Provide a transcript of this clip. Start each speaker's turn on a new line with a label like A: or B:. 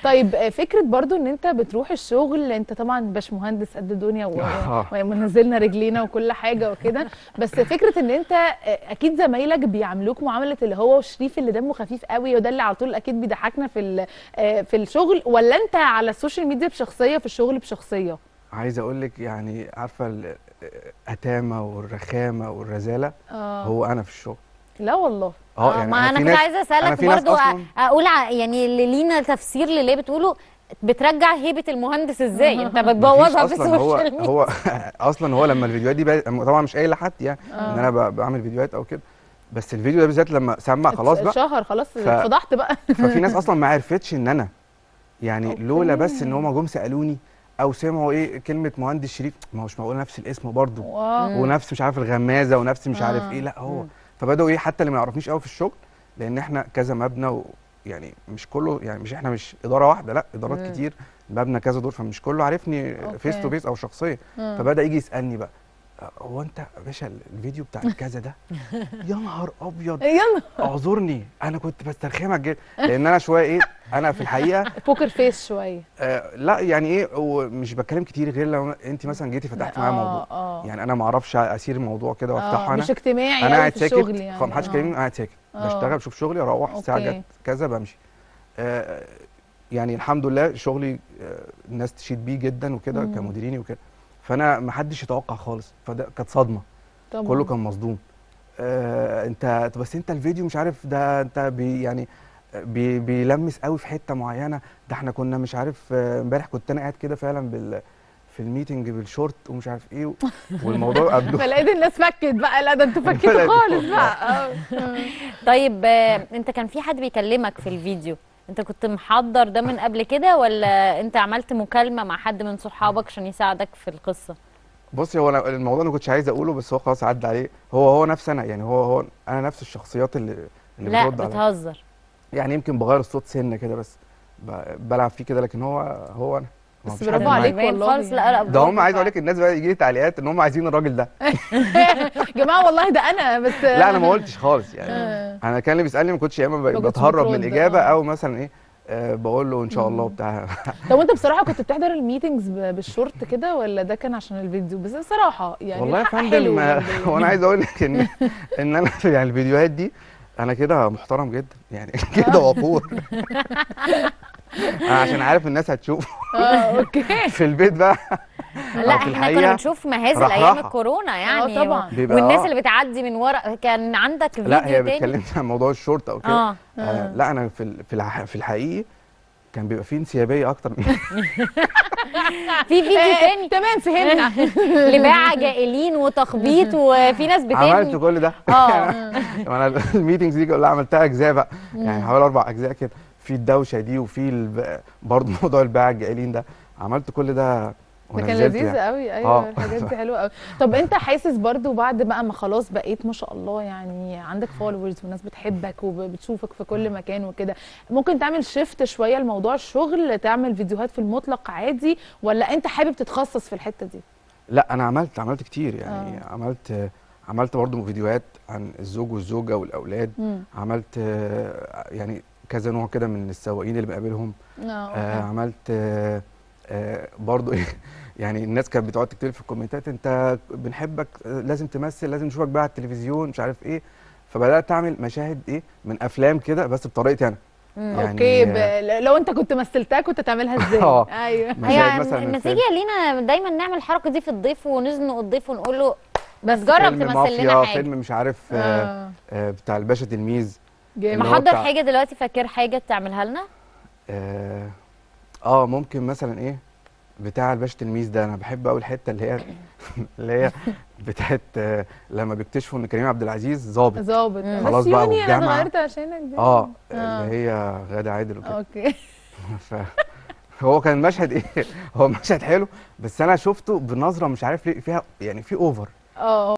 A: طيب آه، فكره برضو ان انت بتروح الشغل انت طبعا باشمهندس قد الدنيا و-
B: آه.
A: ونزلنا رجلينا وكل حاجه وكده بس فكره ان انت آه، اكيد زمايلك بيعاملوك معامله اللي هو شريف اللي دمه خفيف قوي وده اللي على طول اكيد بيضحكنا في ال- آه، في الشغل ولا انت على السوشيال ميديا بشخصيه في الشغل بشخصيه
B: عايز اقول لك يعني عارفه الاتامه والرخامه والرزاله
A: اه
B: هو انا في الشغل
A: لا والله
B: اه يعني
C: ما انا
B: في
C: كنت
B: ناس-
C: عايزه
B: أنا
C: اسالك
B: في ناس
C: برضو
B: أصلاً-
C: أ- اقول ع- يعني اللي لينا تفسير للي بتقوله بترجع هيبه المهندس ازاي انت بتبوظها
B: مفيش
C: في
B: اصلا هو
C: السوشيال ميديا
B: هو اصلا هو لما الفيديوهات دي بقى طبعا مش قايل لحد يعني
A: آه.
B: ان انا ب- بعمل فيديوهات او كده بس الفيديو ده بالذات لما سمع خلاص بقى
A: شهر خلاص
B: ف-
A: فضحت بقى
B: ففي ناس اصلا ما عرفتش ان انا يعني
A: أوكي.
B: لولا بس ان هم جم سالوني او سمعوا ايه كلمه مهندس شريف ما هوش معقول نفس الاسم برضه
A: واو
B: ونفس مش عارف الغمازه ونفس مش عارف
A: آه.
B: ايه لا هو
C: مم.
B: فبداوا ايه حتى اللي ما يعرفنيش قوي في الشغل لان احنا كذا مبنى و يعني مش كله يعني مش احنا مش اداره واحده لا ادارات
C: مم.
B: كتير مبنى كذا دور فمش كله عارفني فيس تو
A: أوكي.
B: فيس او شخصيا
A: آه.
B: فبدا يجي يسالني بقى "أه، هو انت يا باشا الفيديو بتاع الكذا ده يا نهار ابيض
A: يلا
B: اعذرني انا كنت بسترخمك جدا لان انا شويه ايه انا في الحقيقه
A: بوكر فيس شويه
B: آه لا يعني ايه ومش بتكلم كتير غير لو انت مثلا جيتي فتحت معايا موضوع
A: اه
B: يعني انا ما اعرفش اسير موضوع كده وافتحه
A: آه
B: انا
A: مش اجتماعي
B: انا
A: أوي
B: قاعد
A: في
B: ساكت
A: الشغل يعني
B: خلاص محدش
A: آه.
B: كلمني انا قاعد ساكت
A: آه.
B: بشتغل بشوف شغلي اروح الساعه
A: أوكي.
B: جت كذا بمشي آه يعني الحمد لله شغلي آه الناس تشيد بيه جدا وكده
A: مم.
B: كمديريني وكده فانا ما حدش يتوقع خالص فده كانت صدمه
A: طبعا
B: كله كان مصدوم آه انت طب بس انت الفيديو مش عارف ده انت بي يعني بي بيلمس قوي في حته معينه ده احنا كنا مش عارف آه، امبارح كنت انا قاعد كده فعلا بال في الميتنج بالشورت ومش عارف ايه والموضوع قبله
A: فلقيت الناس فكت بقى لا ده انتوا فكتوا
B: بدأت
A: خالص
B: تفك.
A: بقى آه.
C: طيب آه، انت كان في حد بيكلمك في الفيديو انت كنت محضر ده من قبل كده ولا انت عملت مكالمه مع حد من صحابك عشان يساعدك في القصه
B: بصي هو أنا الموضوع انا ما كنتش عايز اقوله بس هو خلاص عدى عليه هو هو نفس انا يعني هو هو انا نفس الشخصيات اللي اللي
C: لا
B: بترد عليا
C: بتهزر
B: يعني يمكن بغير الصوت سنه كده بس ب- بلعب فيه كده لكن هو هو انا ما
A: بس
B: فيش
A: برافو
B: حد معايا.
A: عليك
C: باين
A: والله
C: خالص لا لا
A: يعني.
B: ده هم
C: برافو
B: عايز اقول
C: فعلا.
B: لك الناس بقى يجي لي تعليقات ان هم عايزين الراجل ده
A: جماعه والله ده انا بس
B: لا انا ما قلتش خالص يعني
A: آه.
B: انا كان اللي بيسالني ما كنتش يا اما
A: ما
B: ب-
A: كنتش
B: بتهرب من
A: بترد،
B: الاجابه
A: آه.
B: او مثلا ايه آه بقول له ان شاء الله
A: مم.
B: بتاع
A: طب وانت بصراحه كنت بتحضر الميتنجز ب- بالشورت كده ولا ده كان عشان الفيديو بس الصراحه يعني
B: والله يا
A: الحق
B: فندم
A: حلو
B: آه،
A: برضه
B: هو انا
A: يعني.
B: عايز اقول لك ان ان انا في يعني الفيديوهات دي انا كده محترم جدا يعني كده وقور أنا عشان عارف الناس هتشوف
A: اه اوكي
B: في البيت بقى
C: لا
B: في
C: احنا كنا
B: الحقيقة
C: بنشوف مهازل
B: رحرحة.
C: ايام الكورونا يعني
A: طبعا.
B: بيبقى
C: والناس
B: آه.
C: اللي بتعدي من ورا كان عندك فيديو
B: لا هي
C: تاني
B: بتكلمني عن موضوع الشورت او كده
C: اه
B: آه لا انا في ال- في الح- في الحقيقي كان بيبقى فيه انسيابيه اكتر من
C: في فيديو
A: آه،
C: تاني
A: تمام فهمنا
C: لباعة جائلين وتخبيط وفي ناس
B: عملت
C: بتبني
B: كل ده
C: اه
B: انا الميتنجز دي كلها عملتها اجزاء بقى يعني حوالي اربع اجزاء كده في الدوشه دي وفي الب... برضه موضوع الباعة الجائلين ده عملت كل ده
A: ده كان
B: ونزلت
A: لذيذ
B: يعني.
A: قوي ايوه
B: آه.
A: الحاجات دي حلوه قوي طب انت حاسس برضو بعد بقى ما خلاص بقيت ما شاء الله يعني عندك فولورز والناس بتحبك وبتشوفك في كل مكان وكده ممكن تعمل شيفت شويه لموضوع الشغل تعمل فيديوهات في المطلق عادي ولا انت حابب تتخصص في الحته دي
B: لا انا عملت عملت كتير يعني
A: آه.
B: عملت عملت برضه فيديوهات عن الزوج والزوجه والاولاد
A: امم
B: عملت آه، يعني كذا نوع كده من السواقين اللي بقابلهم آه
A: اه
B: عملت آه آه برضو ايه يعني الناس كانت بتقعد تكتب في الكومنتات انت بنحبك آه، لازم تمثل لازم نشوفك بقى على التلفزيون مش عارف ايه فبدات اعمل مشاهد ايه من افلام كده بس بطريقتي انا
C: مم.
B: يعني
A: اوكي ب... لو انت كنت مثلتها كنت تعملها ازاي
B: آه.
A: ايوه
B: مشاهد
C: هي
B: مثلا من
C: ما
B: فيلم-
C: تيجي لينا دايما نعمل الحركه دي في الضيف ونزنق الضيف ونقول له بس
A: بس
C: جرب
B: فيلم
C: تمثل
B: مافيا
C: لنا حاجه
B: فيلم مش عارف آه
A: اه
B: آه بتاع الباشا تلميذ
A: جامد
B: اللي هو
C: محضر
B: بتاع-
C: حاجه دلوقتي فاكر حاجه تعملها لنا
B: اه, آه ممكن مثلا ايه بتاع الباشا تلميذ ده انا بحب قوي الحته اللي هي اللي هي بتاعت آه لما بيكتشفوا ان كريم عبد العزيز ظابط
A: ظابط
C: مم.
A: بس
B: خلاص بقى
A: يوني انا
B: والجامعة.
A: اتغيرت عشانك دي
B: اه
A: آه.
B: اللي هي غادة عادل وكده
A: اوكي
B: ف هو كان مشهد ايه هو مشهد حلو بس انا شفته بنظره مش عارف ليه فيها يعني في اوفر
A: اه